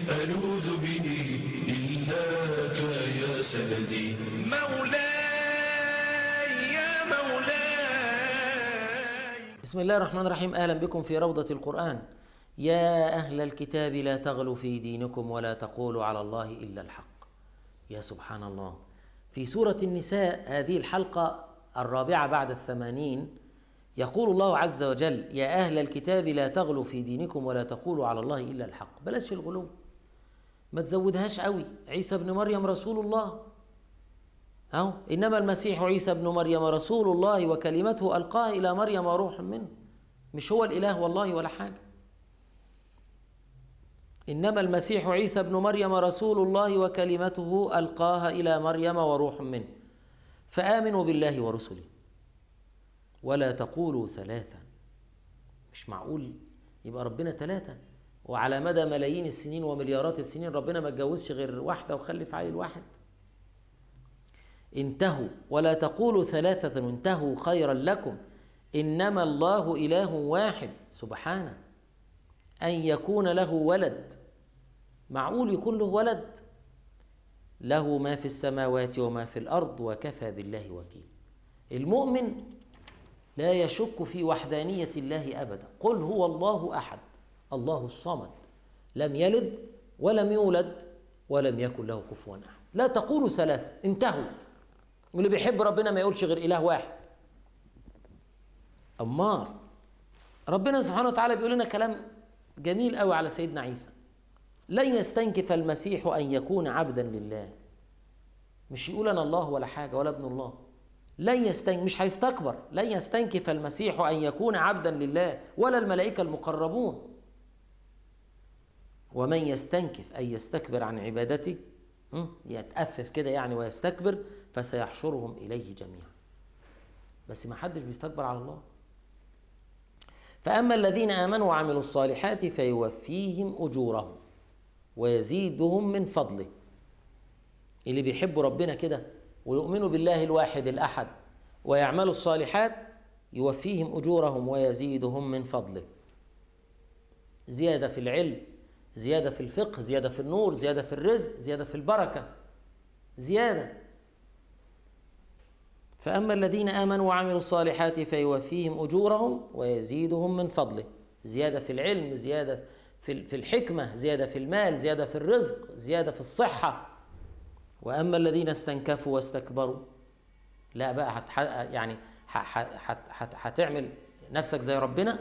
ألوذ به إلاك يا سندي مولاي يا مولاي بسم الله الرحمن الرحيم اهلا بكم في روضه القران يا اهل الكتاب لا تغلوا في دينكم ولا تقولوا على الله الا الحق يا سبحان الله في سوره النساء هذه الحلقه الرابعه بعد الثمانين يقول الله عز وجل يا اهل الكتاب لا تغلوا في دينكم ولا تقولوا على الله الا الحق بلاش الغلو ما تزودهاش قوي عيسى ابن مريم رسول الله أهو إنما المسيح عيسى ابن مريم رسول الله وكلمته ألقاها إلى مريم وروح منه مش هو الإله والله ولا حاجة إنما المسيح عيسى ابن مريم رسول الله وكلمته ألقاها إلى مريم وروح منه فآمنوا بالله ورسله ولا تقولوا ثلاثة مش معقول يبقى ربنا ثلاثة وعلى مدى ملايين السنين ومليارات السنين ربنا ما اتجوزش غير واحدة وخلف عيل واحد انتهوا ولا تقولوا ثلاثة انتهوا خيرا لكم إنما الله إله واحد سبحانه أن يكون له ولد معقول يكون له ولد له ما في السماوات وما في الأرض وكفى بالله وكيل المؤمن لا يشك في وحدانية الله أبدا قل هو الله أحد الله الصمد لم يلد ولم يولد ولم يكن له كفوا أحد لا تقولوا ثلاثة انتهوا واللي بيحب ربنا ما يقولش غير إله واحد أمار ربنا سبحانه وتعالى بيقول لنا كلام جميل قوي على سيدنا عيسى لن يستنكف المسيح أن يكون عبدا لله مش يقول أنا الله ولا حاجة ولا ابن الله لن يستن مش هيستكبر لن يستنكف المسيح أن يكون عبدا لله ولا الملائكة المقربون ومن يستنكف أي يستكبر عن عبادته يتأفف كده يعني ويستكبر فسيحشرهم إليه جميعا بس ما حدش بيستكبر على الله فأما الذين آمنوا وعملوا الصالحات فيوفيهم أجورهم ويزيدهم من فضله اللي بيحبوا ربنا كده ويؤمنوا بالله الواحد الأحد ويعملوا الصالحات يوفيهم أجورهم ويزيدهم من فضله زيادة في العلم زيادة في الفقه زيادة في النور زيادة في الرزق زيادة في البركة زيادة فأما الذين آمنوا وعملوا الصالحات فيوفيهم أجورهم ويزيدهم من فضله زيادة في العلم زيادة في في الحكمة زيادة في المال زيادة في الرزق زيادة في الصحة وأما الذين استنكفوا واستكبروا لا بقى هتح يعني هتعمل نفسك زي ربنا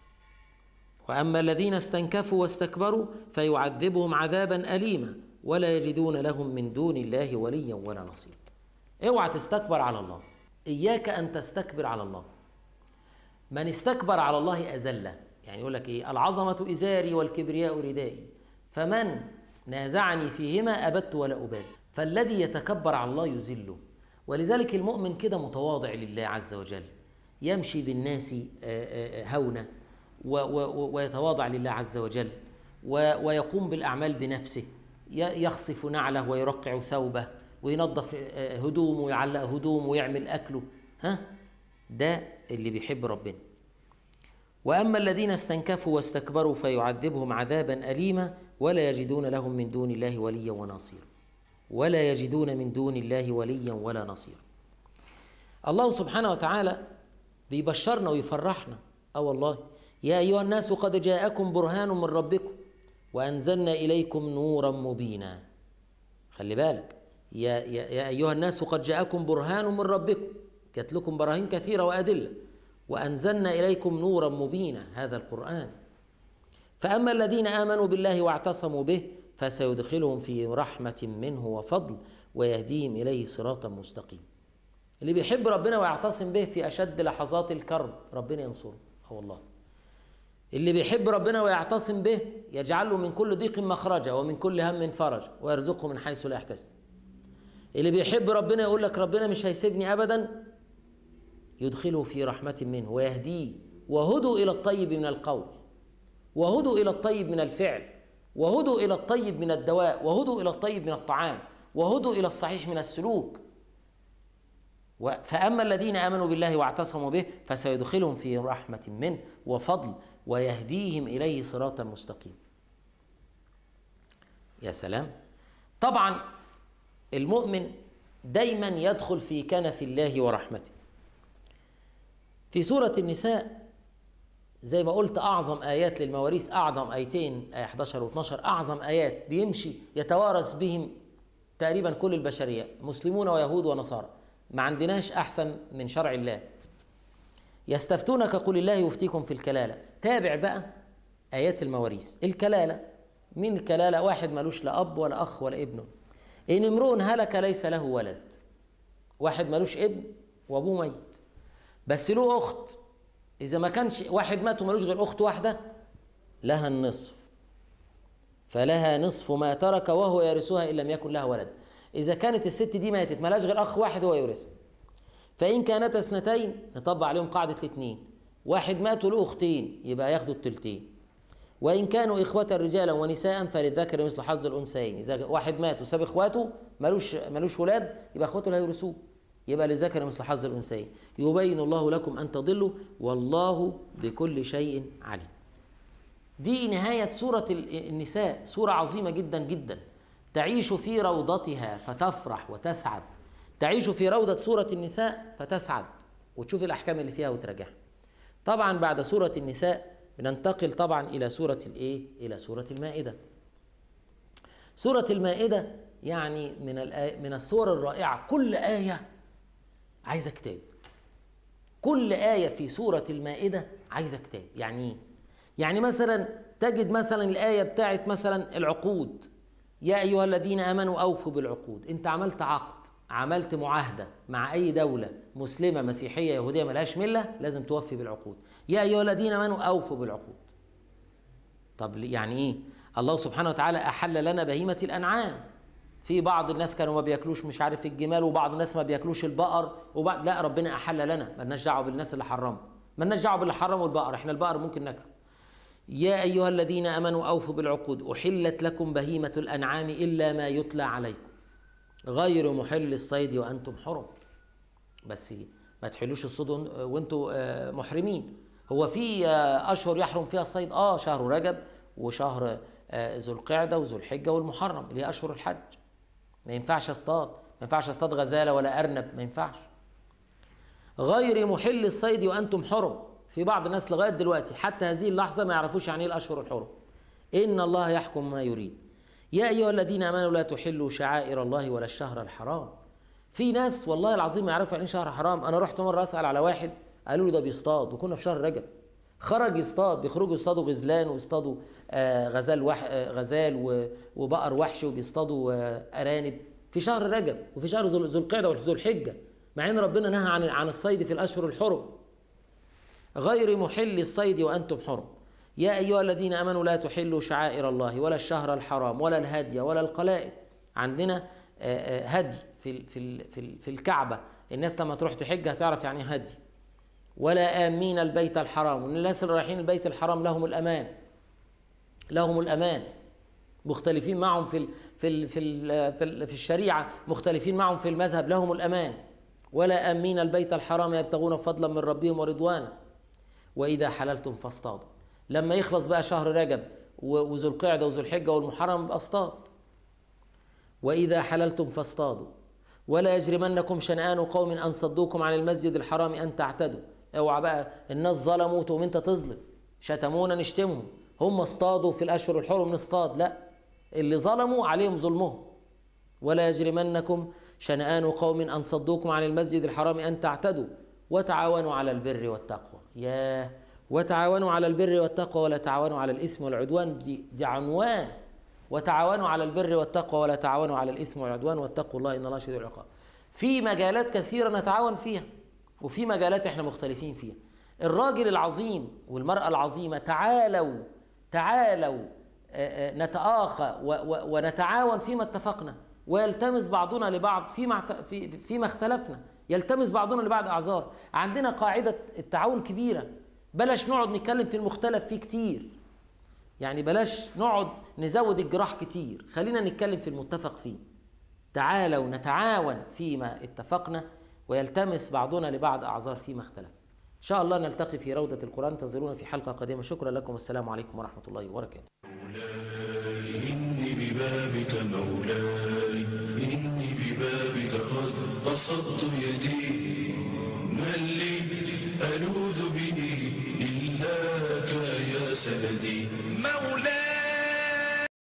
واما الذين استنكفوا واستكبروا فيعذبهم عذابا اليما ولا يجدون لهم من دون الله وليا ولا نصيرا اوعى تستكبر على الله اياك ان تستكبر على الله من استكبر على الله اذله يعني يقول لك ايه العظمه ازاري والكبرياء ردائي فمن نازعني فيهما ابت ولا ابالي فالذي يتكبر على الله يذله ولذلك المؤمن كده متواضع لله عز وجل يمشي بالناس هونا ويتواضع لله عز وجل ويقوم بالأعمال بنفسه يخصف نعله ويرقع ثوبه وينظف هدومه ويعلق هدومه ويعمل أكله ها ده اللي بيحب ربنا وأما الذين استنكفوا واستكبروا فيعذبهم عذابا أليما ولا يجدون لهم من دون الله وليا ونصيرا ولا يجدون من دون الله وليا ولا نصيرا الله سبحانه وتعالى بيبشرنا ويفرحنا اه والله يا أيها الناس قد جاءكم برهان من ربكم وأنزلنا إليكم نورا مبينا خلي بالك يا, يا, يا أيها الناس قد جاءكم برهان من ربكم جات لكم براهين كثيرة وأدلة وأنزلنا إليكم نورا مبينا هذا القرآن فأما الذين آمنوا بالله واعتصموا به فسيدخلهم في رحمة منه وفضل ويهديهم إليه صراطا مستقيم اللي بيحب ربنا ويعتصم به في أشد لحظات الكرب ربنا ينصره اه والله اللي بيحب ربنا ويعتصم به يجعله من كل ضيق مخرجا ومن كل هم فرج ويرزقه من حيث لا يحتسب اللي بيحب ربنا يقول لك ربنا مش هيسيبني ابدا يدخله في رحمة منه ويهديه وهدوا إلى الطيب من القول وهدوا إلى الطيب من الفعل وهدوا إلى الطيب من الدواء وهدوا إلى الطيب من الطعام وهدوا إلى الصحيح من السلوك و- فأما الذين آمنوا بالله واعتصموا به فسيدخلهم في رحمة منه وفضل ويهديهم إليه صراطا مستقيما يا سلام طبعا المؤمن دايما يدخل في كنف الله ورحمته في سورة النساء زي ما قلت أعظم آيات للمواريث أعظم آيتين آية 11 و12 أعظم آيات بيمشي يتوارث بهم تقريبا كل البشرية مسلمون ويهود ونصارى ما عندناش أحسن من شرع الله يستفتونك قل الله يفتيكم في الكلالة تابع بقى آيات المواريث الكلالة مين الكلالة واحد ملوش لا أب ولا أخ ولا ابن إن امرؤ هلك ليس له ولد واحد ملوش ابن وأبوه ميت بس له أخت إذا ما كانش واحد مات وملوش غير أخت واحدة لها النصف فلها نصف ما ترك وهو يرثها إن لم يكن لها ولد إذا كانت الست دي ماتت ملاش غير أخ واحد هو يورثها فإن كانتا اثنتين نطبق عليهم قاعدة الاثنين واحد مات وله أختين يبقى ياخدوا التلتين وإن كانوا إخوة رجالا ونساء فللذكر مثل حظ الأنثيين إذا واحد مات وساب إخواته ملوش ملوش ولاد يبقى إخواته اللي هيورثوه يبقى للذكر مثل حظ الأنثيين يبين الله لكم أن تضلوا والله بكل شيء عليم دي نهاية سورة النساء سورة عظيمة جدا جدا تعيش في روضتها فتفرح وتسعد تعيش في روضة سورة النساء فتسعد وتشوف الأحكام اللي فيها وتراجعها طبعا بعد سورة النساء بننتقل طبعا إلى سورة الإيه؟ إلى سورة المائدة سورة المائدة يعني من الآي... من السور الرائعة كل آية عايزة كتاب كل آية في سورة المائدة عايزة كتاب يعني إيه؟ يعني مثلا تجد مثلا الآية بتاعت مثلا العقود يا أيها الذين آمنوا أوفوا بالعقود أنت عملت عقد عملت معاهدة مع أي دولة مسلمة مسيحية يهودية ملهاش ملة لازم توفي بالعقود يا أيها الذين آمنوا أوفوا بالعقود طب يعني إيه الله سبحانه وتعالى أحل لنا بهيمة الأنعام في بعض الناس كانوا ما بياكلوش مش عارف الجمال وبعض الناس ما بياكلوش البقر وبعض لا ربنا أحل لنا مالناش دعوة بالناس اللي حرموا مالناش دعوة باللي حرموا البقر احنا البقر ممكن ناكله يا أيها الذين آمنوا أوفوا بالعقود أحلت لكم بهيمة الأنعام إلا ما يتلى عليكم غير محل الصيد وأنتم حرم بس ما تحلوش الصيد وأنتم محرمين هو في أشهر يحرم فيها الصيد آه شهر رجب وشهر ذو القعدة وذو الحجة والمحرم اللي هي أشهر الحج ما ينفعش اصطاد ما ينفعش اصطاد غزالة ولا أرنب ما ينفعش غير محل الصيد وأنتم حرم في بعض الناس لغايه دلوقتي حتى هذه اللحظه ما يعرفوش يعني ايه الاشهر الحرم ان الله يحكم ما يريد يا ايها الذين امنوا لا تحلوا شعائر الله ولا الشهر الحرام في ناس والله العظيم ما يعرفوا يعني ايه شهر حرام انا رحت مره اسال على واحد قالوا لي ده بيصطاد وكنا في شهر رجب خرج يصطاد بيخرجوا يصطادوا غزلان ويصطادوا آه غزال وح آه غزال وبقر وحش وبيصطادوا آه ارانب في شهر رجب وفي شهر ذو القعده وذو الحجه مع ان ربنا نهى عن عن الصيد في الاشهر الحرم غير محل الصيد وأنتم حرم يا أيها الذين آمنوا لا تحلوا شعائر الله ولا الشهر الحرام ولا الهدي ولا القلائد عندنا هدي في في في في الكعبة الناس لما تروح تحج هتعرف يعني هدي ولا آمين البيت الحرام والناس اللي رايحين البيت الحرام لهم الأمان لهم الأمان مختلفين معهم في ال في ال في ال في, ال في الشريعة مختلفين معهم في المذهب لهم الأمان ولا آمين البيت الحرام يبتغون فضلا من ربهم ورضوانا واذا حللتم فاصطادوا لما يخلص بقى شهر رجب وذو القعده وذو الحجه والمحرم يبقى اصطاد واذا حللتم فاصطادوا ولا يجرمنكم شنآن قوم ان صدوكم عن المسجد الحرام ان تعتدوا اوعى بقى الناس ظلموا تقوم انت تظلم شتمونا نشتمهم هم اصطادوا في الاشهر الحرم نصطاد لا اللي ظلموا عليهم ظلمهم ولا يجرمنكم شنآن قوم ان صدوكم عن المسجد الحرام ان تعتدوا وتعاونوا على البر والتقوى يا وتعاونوا على البر والتقوى ولا تعاونوا على الاثم والعدوان دي, دي عنوان وتعاونوا على البر والتقوى ولا تعاونوا على الاثم والعدوان واتقوا الله ان الله شديد العقاب في مجالات كثيره نتعاون فيها وفي مجالات احنا مختلفين فيها الراجل العظيم والمراه العظيمه تعالوا تعالوا نتآخى ونتعاون فيما اتفقنا ويلتمس بعضنا لبعض فيما فيما اختلفنا يلتمس بعضنا لبعض اعذار عندنا قاعده التعاون كبيره بلاش نقعد نتكلم في المختلف فيه كتير يعني بلاش نقعد نزود الجراح كتير خلينا نتكلم في المتفق فيه تعالوا نتعاون فيما اتفقنا ويلتمس بعضنا لبعض اعذار فيما اختلف ان شاء الله نلتقي في روضه القران انتظرونا في حلقه قادمه شكرا لكم والسلام عليكم ورحمه الله وبركاته إني بباب مولاي إني ببابك قد بسطت يدي من لي ألوذ به إلاك يا سندي مولاي